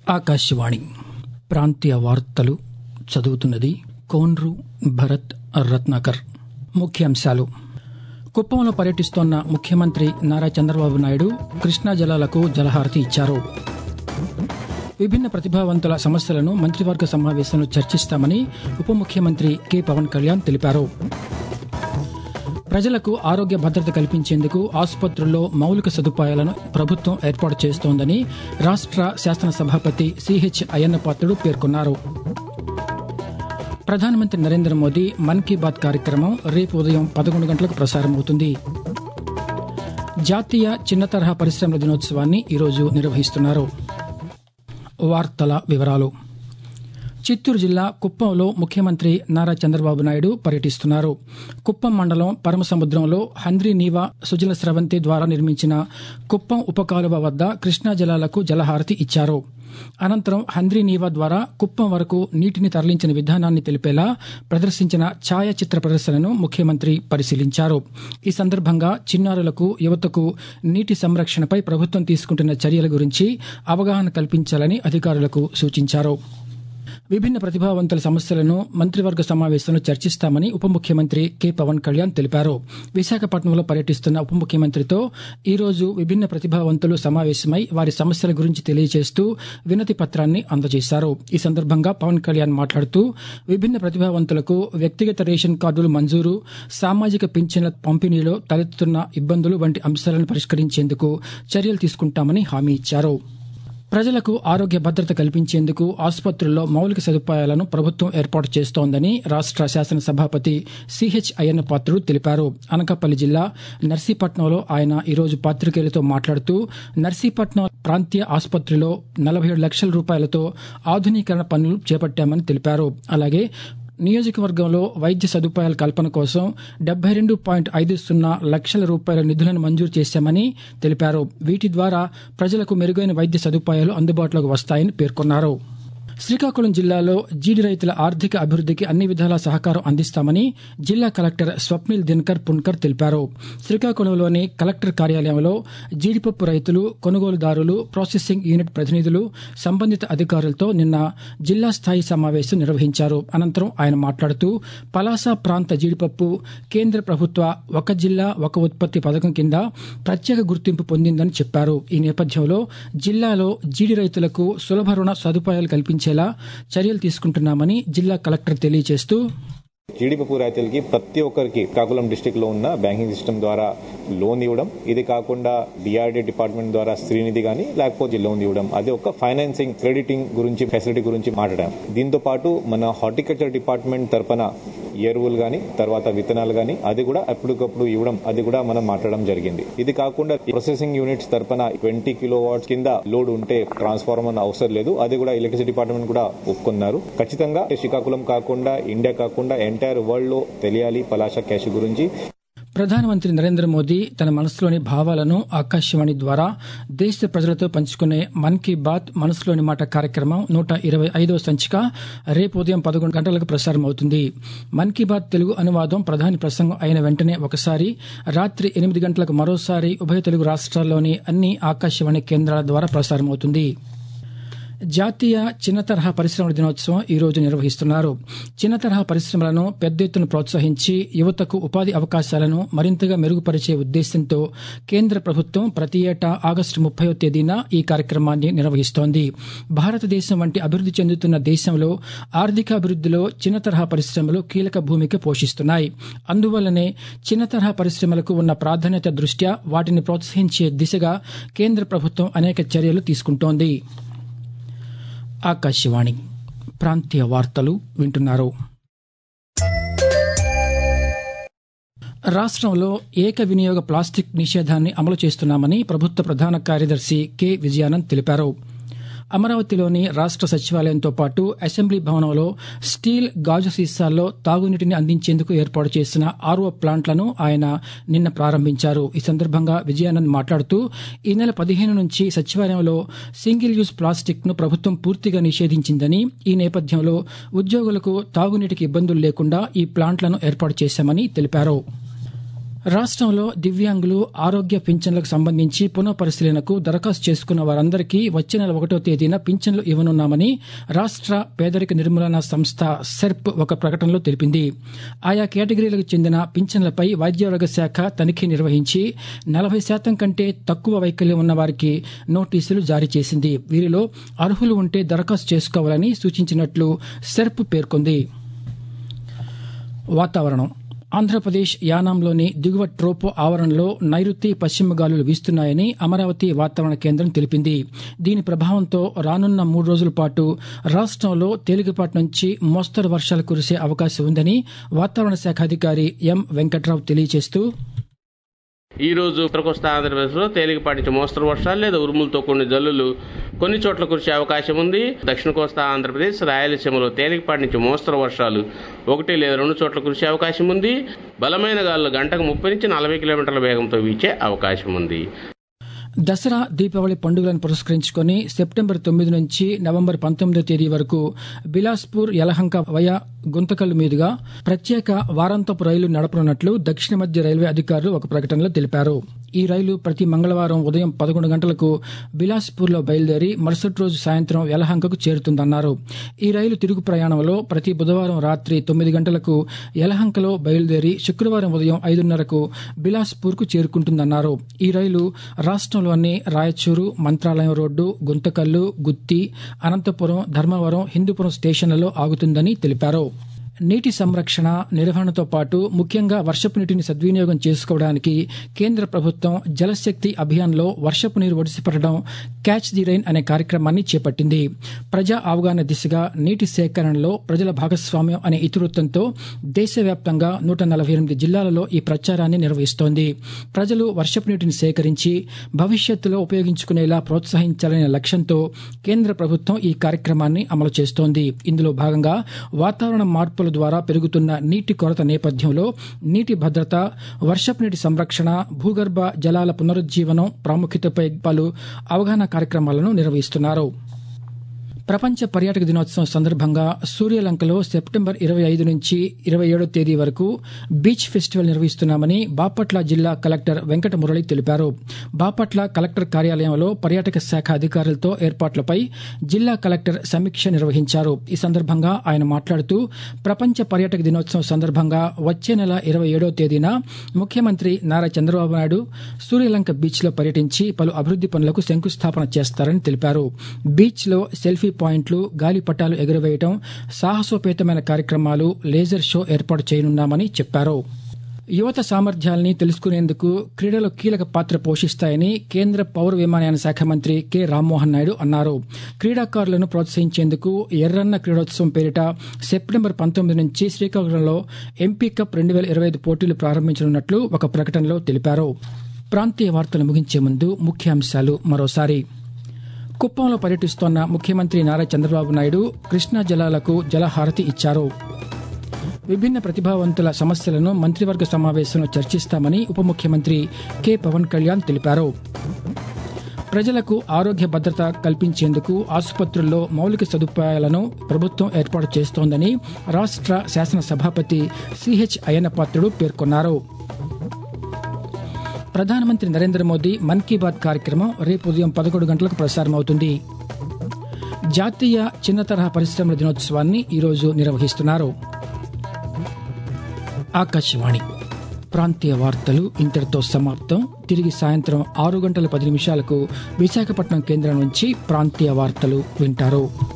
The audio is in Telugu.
ఆకాశవాణి ప్రాంతీయ వార్తలు చదువుతున్నది కోన్రు భరత్ రత్నాకర్ ముఖ్యాంశాలు కుప్పంలో పర్యటిస్తోన్న ముఖ్యమంత్రి నారా చంద్రబాబు నాయుడు కృష్ణా జలాలకు జలహారతి ఇచ్చారు విభిన్న ప్రతిభావంతుల సమస్యలను మంత్రివర్గ సమావేశంలో చర్చిస్తామని ఉప ముఖ్యమంత్రి కె పవన్ కళ్యాణ్ తెలిపారు ప్రజలకు ఆరోగ్య భద్రత కల్పించేందుకు ఆసుపత్రుల్లో మౌలిక సదుపాయాలను ప్రభుత్వం ఏర్పాటు చేస్తోందని రాష్ట్ర శాసనసభాపతి సిహెచ్ అయ్యన్నపాత్రుడు పేర్కొన్నారు ప్రధానమంత్రి నరేంద్ర మోదీ మన్ కీ బాత్ కార్యక్రమం రేపు ఉదయం పదకొండు గంటలకు ప్రసారమవుతుంది జాతీయ చిన్న తరహా పరిశ్రమల దినోత్సవాన్ని ఈరోజు నిర్వహిస్తున్నారు వార్తల వివరాలు చిత్తూరు జిల్లా కుప్పంలో ముఖ్యమంత్రి నారా చంద్రబాబు నాయుడు పర్యటిస్తున్నారు కుప్పం మండలం పరమసముద్రంలో హంద్రీ నీవా సుజల స్రవంతి ద్వారా నిర్మించిన కుప్పం ఉపకాలువ వద్ద కృష్ణా జలాలకు జలహారతి ఇచ్చారు అనంతరం హంద్రీ నీవా ద్వారా కుప్పం వరకు నీటిని తరలించిన విధానాన్ని తెలిపేలా ప్రదర్శించిన ఛాయాచిత్ర ప్రదర్శనను ముఖ్యమంత్రి పరిశీలించారు ఈ సందర్భంగా చిన్నారులకు యువతకు నీటి సంరక్షణపై ప్రభుత్వం తీసుకుంటున్న చర్యల గురించి అవగాహన కల్పించాలని అధికారులకు సూచించారు విభిన్న ప్రతిభావంతుల సమస్యలను మంత్రివర్గ సమావేశంలో చర్చిస్తామని ఉప ముఖ్యమంత్రి కె పవన్ కళ్యాణ్ తెలిపారు విశాఖపట్నంలో పర్యటిస్తున్న ఉప ముఖ్యమంత్రితో ఈ రోజు విభిన్న ప్రతిభావంతులు సమావేశమై వారి సమస్యల గురించి తెలియజేస్తూ వినతి పత్రాన్ని అందజేశారు ఈ సందర్భంగా పవన్ కళ్యాణ్ మాట్లాడుతూ విభిన్న ప్రతిభావంతులకు వ్యక్తిగత రేషన్ కార్డులు మంజూరు సామాజిక పింఛన్ల పంపిణీలో తలెత్తుతున్న ఇబ్బందులు వంటి అంశాలను పరిష్కరించేందుకు చర్యలు తీసుకుంటామని హామీ ఇచ్చారు ప్రజలకు ఆరోగ్య భద్రత కల్పించేందుకు ఆసుపత్రుల్లో మౌలిక సదుపాయాలను ప్రభుత్వం ఏర్పాటు చేస్తోందని రాష్ట శాసనసభాపతి సిహెచ్ అయ్యన్న పాత్రుడు తెలిపారు అనకాపల్లి జిల్లా నర్సీపట్నంలో ఆయన ఈరోజు పాత్రికేయులతో మాట్లాడుతూ నర్సీపట్నం ప్రాంతీయ ఆసుపత్రిలో నలభై ఏడు లక్షల రూపాయలతో ఆధునీకరణ పనులు చేపట్టామని తెలిపారు అలాగే నియోజకవర్గంలో వైద్య సదుపాయాల కల్పన కోసం డెబ్బై రెండు పాయింట్ ఐదు సున్నా లక్షల రూపాయల నిధులను మంజూరు చేశామని తెలిపారు వీటి ద్వారా ప్రజలకు మెరుగైన వైద్య సదుపాయాలు అందుబాటులోకి వస్తాయని పేర్కొన్నారు శ్రీకాకుళం జిల్లాలో జీడి రైతుల ఆర్థిక అభివృద్ధికి అన్ని విధాలా సహకారం అందిస్తామని జిల్లా కలెక్టర్ స్వప్నిల్ దినకర్ పున్కర్ తెలిపారు శ్రీకాకుళంలోని కలెక్టర్ కార్యాలయంలో జీడిపప్పు రైతులు కొనుగోలుదారులు ప్రాసెసింగ్ యూనిట్ ప్రతినిధులు సంబంధిత అధికారులతో నిన్న జిల్లా స్థాయి సమావేశం నిర్వహించారు అనంతరం ఆయన మాట్లాడుతూ పలాస ప్రాంత జీడిపప్పు కేంద్ర ప్రభుత్వ ఒక జిల్లా ఒక ఉత్పత్తి పథకం కింద ప్రత్యేక గుర్తింపు పొందిందని చెప్పారు ఈ నేపథ్యంలో జిల్లాలో జీడి రైతులకు సులభ రుణ సదుపాయాలు కల్పించేలా చర్యలు తీసుకుంటున్నామని జిల్లా కలెక్టర్ తెలియజేస్తూ జీడిపప్పు రైతులకి ప్రతి ఒక్కరికి శ్రీకాకుళం డిస్టిక్ లో ఉన్న బ్యాంకింగ్ సిస్టమ్ ద్వారా లోన్ ఇవ్వడం ఇది కాకుండా డిఆర్డీ డిపార్ట్మెంట్ ద్వారా శ్రీనిధి గానీ లేకపోతే లోన్ ఇవ్వడం అది ఒక ఫైనాన్సింగ్ క్రెడిటింగ్ గురించి ఫెసిలిటీ గురించి మాట్లాడాం దీంతో పాటు మన హార్టికల్చర్ డిపార్ట్మెంట్ తరపున ఎరువులు గాని తర్వాత విత్తనాలు గాని అది కూడా ఎప్పటికప్పుడు ఇవ్వడం అది కూడా మనం మాట్లాడడం జరిగింది ఇది కాకుండా ప్రొసెసింగ్ యూనిట్స్ తరపున ట్వంటీ కిలో వాట్స్ కింద లోడ్ ఉంటే ట్రాన్స్ఫార్మర్ అవసరం లేదు అది కూడా ఎలక్ట్రిసిటీ డిపార్ట్మెంట్ కూడా ఒప్పుకున్నారు ఖచ్చితంగా శ్రీకాకుళం కాకుండా ఇండియా కాకుండా ఎంటైర్ వరల్డ్ లో తెలియాలి పలాష క్యాష్ గురించి ప్రధానమంత్రి నరేంద్ర మోదీ తన మనసులోని భావాలను ఆకాశవాణి ద్వారా దేశ ప్రజలతో పంచుకునే మన్ కీ బాత్ మనసులోని మాట కార్యక్రమం నూట ఇరవై ఐదవ సంచిక రేపు ఉదయం పదకొండు గంటలకు ప్రసారం అవుతుంది మన్ కీ బాత్ తెలుగు అనువాదం ప్రధాని ప్రసంగం అయిన వెంటనే ఒకసారి రాత్రి ఎనిమిది గంటలకు మరోసారి ఉభయ తెలుగు రాష్ట్రాల్లోని అన్ని ఆకాశవాణి కేంద్రాల ద్వారా ప్రసారమవుతుంది జాతీయ చిన్న తరహా పరిశ్రమల దినోత్సవం ఈ రోజు నిర్వహిస్తున్నారు చిన్న తరహా పరిశ్రమలను పెద్ద ఎత్తున ప్రోత్సహించి యువతకు ఉపాధి అవకాశాలను మరింతగా మెరుగుపరిచే ఉద్దేశంతో కేంద్ర ప్రభుత్వం ప్రతి ఏటా ఆగస్టు ముప్పయో తేదీన ఈ కార్యక్రమాన్ని నిర్వహిస్తోంది భారతదేశం వంటి అభివృద్ది చెందుతున్న దేశంలో ఆర్థికాభివృద్దిలో చిన్న తరహా పరిశ్రమలు కీలక భూమిక పోషిస్తున్నాయి అందువల్లనే చిన్న తరహా పరిశ్రమలకు ఉన్న ప్రాధాన్యత దృష్ట్యా వాటిని ప్రోత్సహించే దిశగా కేంద్ర ప్రభుత్వం అనేక చర్యలు తీసుకుంటోంది ఆకాశవాణి ప్రాంతీయ వార్తలు వింటున్నారు రాష్ట్రంలో ఏక వినియోగ ప్లాస్టిక్ నిషేధాన్ని అమలు చేస్తున్నామని ప్రభుత్వ ప్రధాన కార్యదర్శి కె విజయానంద్ తెలిపారు అమరావతిలోని రాష్ట సచివాలయంతో పాటు అసెంబ్లీ భవనంలో స్టీల్ గాజు సీసాల్లో తాగునీటిని అందించేందుకు ఏర్పాటు చేసిన ఆర్ఓ ప్లాంట్లను ఆయన నిన్న ప్రారంభించారు ఈ సందర్భంగా విజయానంద్ మాట్లాడుతూ ఈ నెల పదిహేను నుంచి సచివాలయంలో సింగిల్ యూజ్ ప్లాస్టిక్ ను ప్రభుత్వం పూర్తిగా నిషేధించిందని ఈ నేపథ్యంలో ఉద్యోగులకు తాగునీటికి ఇబ్బందులు లేకుండా ఈ ప్లాంట్లను ఏర్పాటు చేశామని తెలిపారు రాష్ట్రంలో దివ్యాంగులు ఆరోగ్య పింఛన్లకు సంబంధించి పునః పరిశీలనకు దరఖాస్తు చేసుకున్న వారందరికీ వచ్చే నెల ఒకటో తేదీన పింఛన్లు ఇవ్వనున్నామని రాష్ట్ర పేదరిక నిర్మూలన సంస్థ సెర్ప్ ఒక ప్రకటనలో తెలిపింది ఆయా కేటగిరీలకు చెందిన పింఛన్లపై వైద్యారోగ్య శాఖ తనిఖీ నిర్వహించి నలభై శాతం కంటే తక్కువ వైకల్యం ఉన్న వారికి నోటీసులు జారీ చేసింది వీరిలో అర్హులు ఉంటే దరఖాస్తు చేసుకోవాలని సూచించినట్లు సెర్ప్ పేర్కొంది వాతావరణం ఆంధ్రప్రదేశ్ యానాంలోని దిగువ ట్రోపో ఆవరణలో నైరుతి పశ్చిమ గాలులు వీస్తున్నాయని అమరావతి వాతావరణ కేంద్రం తెలిపింది దీని ప్రభావంతో రానున్న మూడు రోజుల పాటు రాష్ట్రంలో తేలికపాటి నుంచి మోస్తరు వర్షాలు కురిసే అవకాశం ఉందని వాతావరణ శాఖ అధికారి ఎం వెంకట్రావు తెలియజేస్తూ ఈ రోజు ఉత్తర కోస్తా ఆంధ్రప్రదేశ్ లో తేలికపాటి నుంచి మోస్తరు వర్షాలు లేదా ఉరుములతో కొన్ని జల్లులు కొన్ని చోట్ల కురిసే అవకాశం ఉంది దక్షిణ కోస్తా ఆంధ్రప్రదేశ్ రాయలసీమలో తేలికపాటి నుంచి మోస్తరు వర్షాలు ఒకటి లేదా రెండు చోట్ల కురిసే అవకాశం ఉంది బలమైన గాలులు గంటకు ముప్పై నుంచి నలభై కిలోమీటర్ల వేగంతో వీచే అవకాశం ఉంది దసరా దీపావళి పండుగలను పురస్కరించుకుని సెప్టెంబర్ తొమ్మిది నుంచి నవంబర్ పంతొమ్మిదో తేదీ వరకు బిలాస్పూర్ యలహంక వయా గుంతకల్లు మీదుగా ప్రత్యేక వారాంతపు రైలు నడపనున్నట్లు దక్షిణ మధ్య రైల్వే అధికారులు ఒక ప్రకటనలో తెలిపారు ఈ రైలు ప్రతి మంగళవారం ఉదయం పదకొండు గంటలకు బిలాస్పూర్లో బయలుదేరి మరుసటి రోజు సాయంత్రం యలహంకకు చేరుతుందన్నారు ఈ రైలు తిరుగు ప్రయాణంలో ప్రతి బుధవారం రాత్రి తొమ్మిది గంటలకు యలహంకలో బయలుదేరి శుక్రవారం ఉదయం ఐదున్నరకు బిలాస్పూర్కు చేరుకుంటుందన్నారు ఈ రైలు రాష్ట్రంలోని రాయచూరు మంత్రాలయం రోడ్డు గుంతకల్లు గుత్తి అనంతపురం ధర్మవరం హిందూపురం స్టేషన్లలో ఆగుతుందని తెలిపారు నీటి సంరక్షణ నిర్వహణతో పాటు ముఖ్యంగా వర్షపు నీటిని సద్వినియోగం చేసుకోవడానికి కేంద్ర ప్రభుత్వం జలశక్తి అభియాన్లో వర్షపు నీరు ఒడిసిపట్టడం క్యాచ్ ది రైన్ అనే కార్యక్రమాన్ని చేపట్టింది ప్రజా అవగాహన దిశగా నీటి సేకరణలో ప్రజల భాగస్వామ్యం అనే ఇతివృత్తంతో దేశవ్యాప్తంగా నూట నలభై ఎనిమిది జిల్లాలలో ఈ ప్రచారాన్ని నిర్వహిస్తోంది ప్రజలు వర్షపు నీటిని సేకరించి భవిష్యత్తులో ఉపయోగించుకునేలా ప్రోత్సహించాలనే లక్ష్యంతో కేంద్ర ప్రభుత్వం ఈ కార్యక్రమాన్ని అమలు చేస్తోంది ఇందులో భాగంగా వాతావరణ మార్పుల ద్వారా పెరుగుతున్న నీటి కొరత నేపథ్యంలో నీటి భద్రత వర్షపు నీటి సంరక్షణ భూగర్భ జలాల పునరుజ్జీవనం ప్రాముఖ్యతపై పలు అవగాహన కార్యక్రమాలను నిర్వహిస్తున్నారు ప్రపంచ పర్యాటక దినోత్సవం సందర్భంగా సూర్యలంకలో సెప్టెంబర్ ఇరవై ఐదు నుంచి ఇరవై ఏడో తేదీ వరకు బీచ్ ఫెస్టివల్ నిర్వహిస్తున్నామని బాపట్ల జిల్లా కలెక్టర్ వెంకట మురళి తెలిపారు బాపట్ల కలెక్టర్ కార్యాలయంలో పర్యాటక శాఖ అధికారులతో ఏర్పాట్లపై జిల్లా కలెక్టర్ సమీక్ష నిర్వహించారు ఈ సందర్భంగా ఆయన మాట్లాడుతూ ప్రపంచ పర్యాటక దినోత్సవం సందర్భంగా వచ్చే నెల ఇరవై ఏడో తేదీన ముఖ్యమంత్రి నారా చంద్రబాబు నాయుడు సూర్యలంక బీచ్లో పర్యటించి పలు అభివృద్ది పనులకు శంకుస్థాపన చేస్తారని తెలిపారు బీచ్లో సెల్ఫీ పాయింట్లు గాలిపటాలు ఎగురవేయడం సాహసోపేతమైన కార్యక్రమాలు లేజర్ షో ఏర్పాటు చేయనున్నామని చెప్పారు యువత సామర్థ్యాల్ని తెలుసుకునేందుకు క్రీడలు కీలక పాత్ర పోషిస్తాయని కేంద్ర పౌర విమానయాన శాఖ మంత్రి కె రామ్మోహన్ నాయుడు అన్నారు క్రీడాకారులను ప్రోత్సహించేందుకు ఎర్రన్న క్రీడోత్సవం పేరిట సెప్టెంబర్ పంతొమ్మిది నుంచి శ్రీకాకుళంలో ఎంపీ కప్ రెండు వేల ఇరవై ఐదు పోటీలు ప్రారంభించనున్నట్లు ఒక ప్రకటనలో తెలిపారు ప్రాంతీయ వార్తలు ముగించే ముందు ముఖ్యాంశాలు మరోసారి కుప్పంలో పర్యటిస్తోన్న ముఖ్యమంత్రి నారా చంద్రబాబు నాయుడు కృష్ణా జలాలకు జలహారతి ఇచ్చారు విభిన్న ప్రతిభావంతుల సమస్యలను మంత్రివర్గ సమావేశంలో చర్చిస్తామని ఉప ముఖ్యమంత్రి కె పవన్ కళ్యాణ్ తెలిపారు ప్రజలకు ఆరోగ్య భద్రత కల్పించేందుకు ఆసుపత్రుల్లో మౌలిక సదుపాయాలను ప్రభుత్వం ఏర్పాటు చేస్తోందని రాష్ట్ర శాసన సభాపతి సిహెచ్ అయ్యన్నపాత్రుడు పేర్కొన్నారు ప్రధానమంత్రి నరేంద్ర మోదీ మన్ కీ బాత్ కార్యక్రమం రేపు ఉదయం పదకొండు గంటలకు ప్రసారమవుతుంది జాతీయ చిన్న తరహా పరిశ్రమల దినోత్సవాన్ని ఈరోజు నిర్వహిస్తున్నారు ఆకాశవాణి ప్రాంతీయ వార్తలు ఇంతటితో సమాప్తం తిరిగి సాయంత్రం ఆరు గంటల పది నిమిషాలకు విశాఖపట్నం కేంద్రం నుంచి ప్రాంతీయ వార్తలు వింటారు